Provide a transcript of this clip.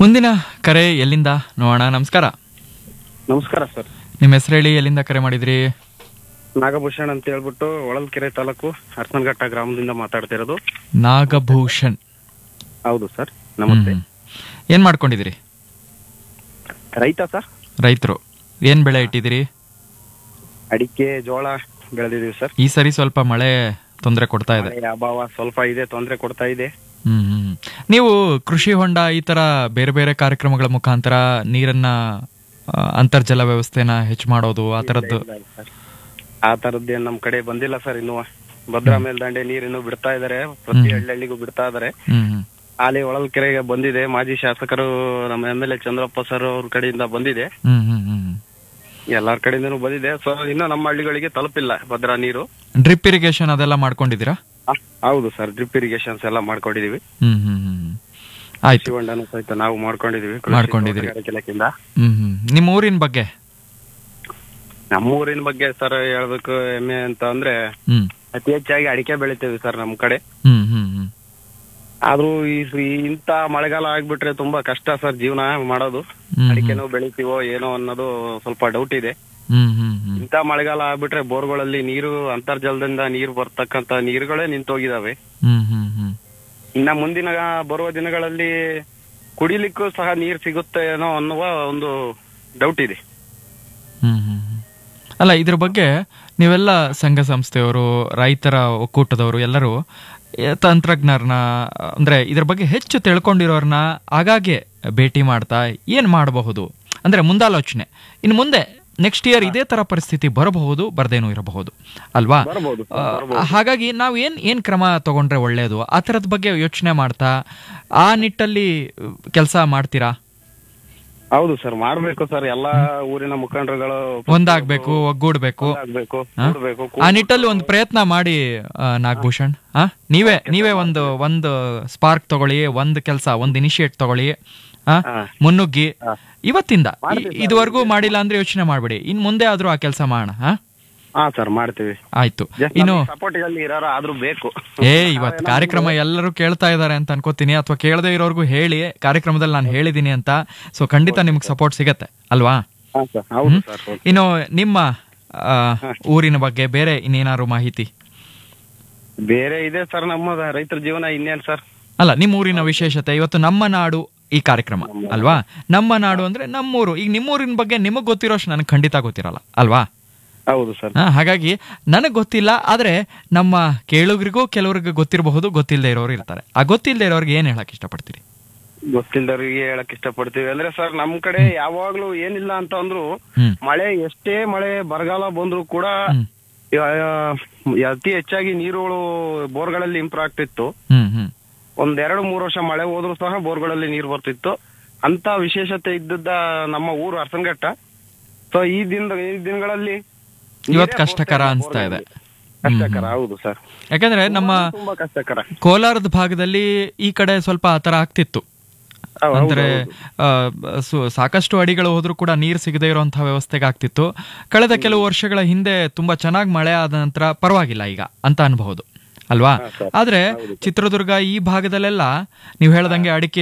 ಮುಂದಿನ ಕರೆ ಎಲ್ಲಿಂದ ನೋಡೋಣ ನಮಸ್ಕಾರ ನಮಸ್ಕಾರ ಸರ್ ನಿಮ್ಮ ಹೆಸರು ಹೇಳಿ ಎಲ್ಲಿಂದ ಕರೆ ಮಾಡಿದ್ರಿ ನಾಗಭೂಷಣ್ ಅಂತ ಹೇಳ್ಬಿಟ್ಟು ಹೊಳಲ್ಕೆರೆ ತಾಲೂಕು ಅರ್ಸನಘಟ್ಟ ಗ್ರಾಮದಿಂದ ಮಾತಾಡ್ತಿರೋದು ನಾಗಭೂಷಣ್ ಹೌದು ಸರ್ ನಮಸ್ತೆ ಹ್ಮ್. ಏನ್ ಮಾಡ್ಕೊಂಡಿದ್ದೀರಿ ರೈತ ಸರ್ ರೈತರು ಏನ್ ಬೆಳೆ ಇಟ್ಟಿದ್ದೀರಿ ಅಡಿಕೆ ಜೋಳ ಬೆಳೆದಿದೀವಿ ಸರ್ ಈ ಸರಿ ಸ್ವಲ್ಪ ಮಳೆ ತೊಂದರೆ ಕೊಡ್ತಾ ಇದೆ ಮಳೆ ಅಭಾವ ಸ್ವಲ್ಪ ಇದೆ ತೊಂದರೆ ಕೊಡ್ತಾ ಇದೆ ಹ್ಮ್ ಹ್ಮ್. ನೀವು ಕೃಷಿ ಹೊಂಡ ಈ ತರ ಬೇರೆ ಬೇರೆ ಕಾರ್ಯಕ್ರಮಗಳ ಮುಖಾಂತರ ನೀರನ್ನ ಆ, ಅಂತರ್ಜಲ ವ್ಯವಸ್ಥೆನ ಹೆಚ್ಚು ಮಾಡೋದು ಆ ತರದ್ದು ಇಲ್ಲ, ಇಲ್ಲ ಸರ್. ಆ ತರದ್ದೇನ್ ನಮ್ ಕಡೆ ಬಂದಿಲ್ಲ ಸರ್ ಇನ್ನು ಭದ್ರಾ ಮೇಲ್ದಂಡೆ ನೀರಿನ್ನು ಬಿಡ್ತಾ ಇದಾರೆ ಪ್ರತಿ ಹಳ್ಳಿಗೂ ಬಿಡ್ತಾ ಇದಾರೆ ಹ್ಮ್ ಹ್ಮ್ ಅಲ್ಲಿ ಹೊಳಲ್ಕೆರೆಗೆ ಬಂದಿದೆ ಮಾಜಿ ಶಾಸಕರು ನಮ್ಮ M L A Chandrappa sir ಅವ್ರ ಕಡೆಯಿಂದ ಬಂದಿದೆ ಹ್ಮ್ ಹ್ಮ್ ಹ್ಮ್ ಎಲ್ಲಾರ ಕಡೆಯಿಂದನೂ ಬಂದಿದೆ ಸೊ ಇನ್ನು ನಮ್ಮ ಹಳ್ಳಿಗಳಿಗೆ ತಲುಪಿಲ್ಲ ಭದ್ರಾ ನೀರು ಡ್ರಿಪ್ ಇರಿಗೇಷನ್ ಅದೆಲ್ಲ ಮಾಡ್ಕೊಂಡಿದ್ದೀರಾ ಆ, ಹೌದು ಸರ್ ಡ್ರಿಪ್ ಇರಿಗೇಷನ್ಸ್ ಎಲ್ಲ ಮಾಡ್ಕೊಂಡಿದೀವಿ ಹ್ಮ್ ಹ್ಮ್ ಹ್ಮ್ ಹ್ಮ್. ಆಯ್ತು ಶಿವಣ್ಣನು ಸಹಿತ ನಾವು ಮಾಡ್ಕೊಂಡಿದೀವಿ ಕೃಷಿ ಮಾಡ್ಕೊಂಡಿದ್ದೀರಿ. ತೋಟಗಾರಿಕೆ ಇಲಾಖೆಯಿಂದ ಹ್ಮ್ ಹ್ಮ್ ನಿಮ್ಮ ಊರಿನ ಬಗ್ಗೆ ನಮ್ಮ ಊರಿನ ಬಗ್ಗೆ ಸರ್ ಹೇಳ್ಬೇಕು ಹೆಮ್ಮೆ ಅಂತ ಅಂದ್ರೆ ಹ್ಮ್ ಅತಿ ಹೆಚ್ಚಾಗಿ ಅಡಿಕೆ ಬೆಳಿತೀವಿ ಸರ್ ನಮ್ ಕಡೆ ಹ್ಮ್ ಹ್ಮ್ ಹ್ಮ್ ಆದ್ರೂ ಈ ಈ ಇಂತ ಮಳೆಗಾಲ ಆಗ್ಬಿಟ್ರೆ ತುಂಬಾ ಕಷ್ಟ ಸರ್ ಜೀವನ ಮಾಡೋದು ಹ್ಮ್ ಅಡಿಕೆನೂ ಬೆಳಿತೀವೋ ಏನೋ ಅನ್ನೋದು ಸ್ವಲ್ಪ ಡೌಟ್ ಇದೆ ಹ್ಮ್ ಹ್ಮ್ ಹ್ಮ್ ಇಂತ ಮಳೆಗಾಲ ಆಗ್ಬಿಟ್ರೆ ಬೋರ್ಗಳಲ್ಲಿ ನೀರು ಅಂತರ್ಜಲದಿಂದ ನೀರು ಬರ್ತಕ್ಕಂತ ನೀರುಗಳೇ ನಿಂತೋಗಿದಾವೆ ಹ್ಮ್ ಹ್ಮ್ ಹ್ಮ್ ಇನ್ನ ಮುಂದಿನ ಬರುವ ದಿನಗಳಲ್ಲಿ ಕುಡಿಲಿಕ್ಕೂ ಸಹ ನೀರು ಸಿಗುತ್ತೆ ಏನೋ ಅನ್ನುವ ಒಂದು ಡೌಟ್ ಇದೆ ಹ್ಮ್ ಹ್ಮ್ ಹ್ಮ್. ಅಲ್ಲ ಇದ್ರ ಬಗ್ಗೆ ನೀವೆಲ್ಲ ಸಂಘ ಸಂಸ್ಥೆಯವರು ರೈತರ ಒಕ್ಕೂಟದವರು ಎಲ್ಲರೂ ಏ, ತಂತ್ರಜ್ಞರನ್ನ ಅಂದ್ರೆ ಇದ್ರ ಬಗ್ಗೆ ಹೆಚ್ಚು ತಿಳ್ಕೊಂಡಿರೋರ್ನ ಆಗಾಗ್ಗೆ ಭೇಟಿ ಮಾಡ್ತಾ ಏನ್ ಮಾಡಬಹುದು ಅಂದ್ರೆ ಮುಂದಾಲೋಚನೆ ಇನ್ನು ಮುಂದೆ ನೆಕ್ಸ್ಟ್ ಇಯರ್ ಇದೇ ತರ ಪರಿಸ್ಥಿತಿ ಬರಬಹುದು ಬರ್ದೇನೂ ಇರಬಹುದು ಅಲ್ವಾ ಬರ್ಬೋದು ಆ, ಹಾಗಾಗಿ ನಾವು ಏನ್ ಏನ್ ಕ್ರಮ ತಗೊಂಡ್ರೆ ಒಳ್ಳೇದು ಆ ಥರದ ಬಗ್ಗೆ ಯೋಚನೆ ಮಾಡ್ತಾ ಆ ನಿಟ್ಟಲ್ಲಿ ಕೆಲಸ ಮಾಡ್ತೀರಾ ಹೌದು ಸರ್ ಮಾಡ್ಬೇಕು ಸರ್ ಎಲ್ಲಾ ಊರಿನ ಮುಖಂಡರುಗಳು ಒಂದಾಗ್ಬೇಕು ಒಗ್ಗೂಡ್ಬೇಕು ಆಗ್ಬೇಕು ಹಾ? ಕೂಡ್ಬೇಕು ಆ ನಿಟ್ಟಲ್ಲಿ ಒಂದು ಪ್ರಯತ್ನ ಮಾಡಿ ಆ, ನಾಗಭೂಷಣ್ ಆ ನೀವೇ ನೀವೇ ಒಂದು ಒಂದು ಸ್ಪಾರ್ಕ್ ತಗೊಳ್ಳಿ ಒಂದು ಕೆಲಸ ಒಂದು ಇನಿಷಿಯೇಟ್ ತಗೊಳ್ಳಿ ಆ ಹಾ. ಮುನ್ನುಗ್ಗಿ ಹಾ. ಇವತ್ತಿಂದ ಇ- ಇದುವರೆಗೂ ಮಾಡಿಲ್ಲ ಅಂದ್ರೆ ಯೋಚನೆ ಮಾಡ್ಬೇಡಿ ಇನ್ ಮುಂದೆ ಆದ್ರೂ ಆ ಕೆಲಸ ಮಾಡೋಣ ಹಾ ಹಾ ಸರ್ ಮಾಡ್ತೀವಿ ಆಯ್ತು ಜಸ್ಟ್ ಇನ್ನು ಸಪೋರ್ಟ್ ಅಲ್ಲಿ ಇರೋರು ಆದ್ರೂ ಬೇಕು ಏ ಇವತ್ತು ಕಾರ್ಯಕ್ರಮ ಎಲ್ಲರೂ ಕೇಳ್ತಾ ಇದ್ದಾರೆ ಅಂತ ಅನ್ಕೋತೀನಿ ಅಥವಾ ಕೇಳದೆ ಇರೋರ್ಗು ಹೇಳಿ ಕಾರ್ಯಕ್ರಮದಲ್ಲಿ ನಾನು ಹೇಳಿದೀನಿ ಅಂತ ಸೊ ಖಂಡಿತ ನಿಮ್ಗೆ ಸಪೋರ್ಟ್ ಸಿಗತ್ತೆ ಅಲ್ವಾ ಹಾ ಸರ್ ಹೌದು ಸರ್ ಇನ್ನು ನಿಮ್ಮ ಆ, ಊರಿನ ಬಗ್ಗೆ ಬೇರೆ ಇನ್ನೇನಾದ್ರು ಮಾಹಿತಿ ಬೇರೆ ಇದೆ ಸರ್ ನಮ್ಮ ರೈತರ ಜೀವನ ಇನ್ನೇನ್ ಸರ್ ಅಲ್ಲ ನಿಮ್ಮ ಊರಿನ ವಿಶೇಷತೆ ಇವತ್ತು ನಮ್ಮ ನಾಡು ಈ ಕಾರ್ಯಕ್ರಮ ಅಲ್ವಾ ನಮ್ಮ ನಾಡು ಅಂದ್ರೆ ನಮ್ಮೂರು ಈಗ ನಿಮ್ಮೂರಿನ ಬಗ್ಗೆ ನಿಮಗ್ ಗೊತ್ತಿರೋಷ್ಟು ನನಗೆ ಖಂಡಿತ ಗೊತ್ತಿರಲ್ಲ ಅಲ್ವಾ ಹೌದು ಸರ್ ಹಾ, ಹಾಗಾಗಿ ನನಗೆ ಗೊತ್ತಿಲ್ಲ ಆದ್ರೆ ನಮ್ಮ ಕೇಳುಗರಿಗೂ ಕೆಲವ್ರಿಗೆ ಗೊತ್ತಿರಬಹುದು ಗೊತ್ತಿಲ್ಲದೆ ಇರೋರು ಇರ್ತಾರೆ ಆ ಗೊತ್ತಿಲ್ಲದೆ ಇರೋರಿಗೆ ಏನ್ ಹೇಳಕ್ ಇಷ್ಟಪಡ್ತೀರಿ ಗೊತ್ತಿಲ್ದವ್ರಿಗೆ ಹೇಳಕ್ ಇಷ್ಟಪಡ್ತೀವಿ ಅಂದ್ರೆ ಸರ್ ನಮ್ ಕಡೆ ಯಾವಾಗ್ಲೂ ಏನಿಲ್ಲ ಅಂತ ಅಂದ್ರು ಹ್ಮ್ ಮಳೆ ಎಷ್ಟೇ ಮಳೆ ಬರಗಾಲ ಬಂದ್ರು ಕೂಡ ಹ್ಮ್ ಯಾ- ಅತಿ ಹೆಚ್ಚಾಗಿ ನೀರುಗಳು ಬೋರ್ಗಳಲ್ಲಿ ಇಂಪ್ರೂವ್ ಆಗ್ತಿತ್ತು ಹ್ಮ್ ಹ್ಮ್ ಒಂದ್ ಎರಡು ಮೂರು ವರ್ಷ ಮಳೆ ಹೋದ್ರು ಸಹ ಬೋರ್ಗಳಲ್ಲಿ ನೀರು ಬರ್ತಿತ್ತು ಅಂತ ವಿಶೇಷತೆ ಇದ್ದದ್ದ ನಮ್ಮ ಊರು ಅರ್ಸನಘಟ್ಟ ಸೊ ಈ ದಿನ ಈ ದಿನಗಳಲ್ಲಿ ನೀರೇ ಇವತ್ತು ಕಷ್ಟಕರ ಬೋರ್ಗಳಲ್ಲಿ. ಅನ್ಸ್ತಾ ಇದೆ. ಕಷ್ಟಕರ ಹೌದು ಸರ್ ಯಾಕಂದ್ರೆ ನಮ್ಮ ತುಂಬಾ ಕಷ್ಟಕರ ಕೋಲಾರದ ಭಾಗದಲ್ಲಿ ಈ ಕಡೆ ಸ್ವಲ್ಪ ಆತರ ಆಗ್ತಿತ್ತು ಹೌದು, ಅಂದ್ರೆ ಹೌದು. ಆ, ಸು- ಸಾಕಷ್ಟು ಅಡಿಗಳು ಹೋದ್ರೂ ಕೂಡ ನೀರು ಸಿಗದೇ ಇರುವಂತಹ ವ್ಯವಸ್ಥೆಗೆ ಆಗ್ತಿತ್ತು ಕಳೆದ ಕೆಲವು ವರ್ಷಗಳ ಹಿಂದೆ ತುಂಬಾ ಚೆನ್ನಾಗಿ ಮಳೆ ಆದ ನಂತರ ಪರವಾಗಿಲ್ಲ ಈಗ ಅಂತ ಅನ್ಬಹುದು ಅಲ್ವಾ ಹಾ, ಸರ್. ಆದ್ರೆ ಚಿತ್ರದುರ್ಗ ಈ ಭಾಗದಲ್ಲೆಲ್ಲ ನೀವು ಹೇಳ್ದಂಗೆ ಅಡಿಕೆ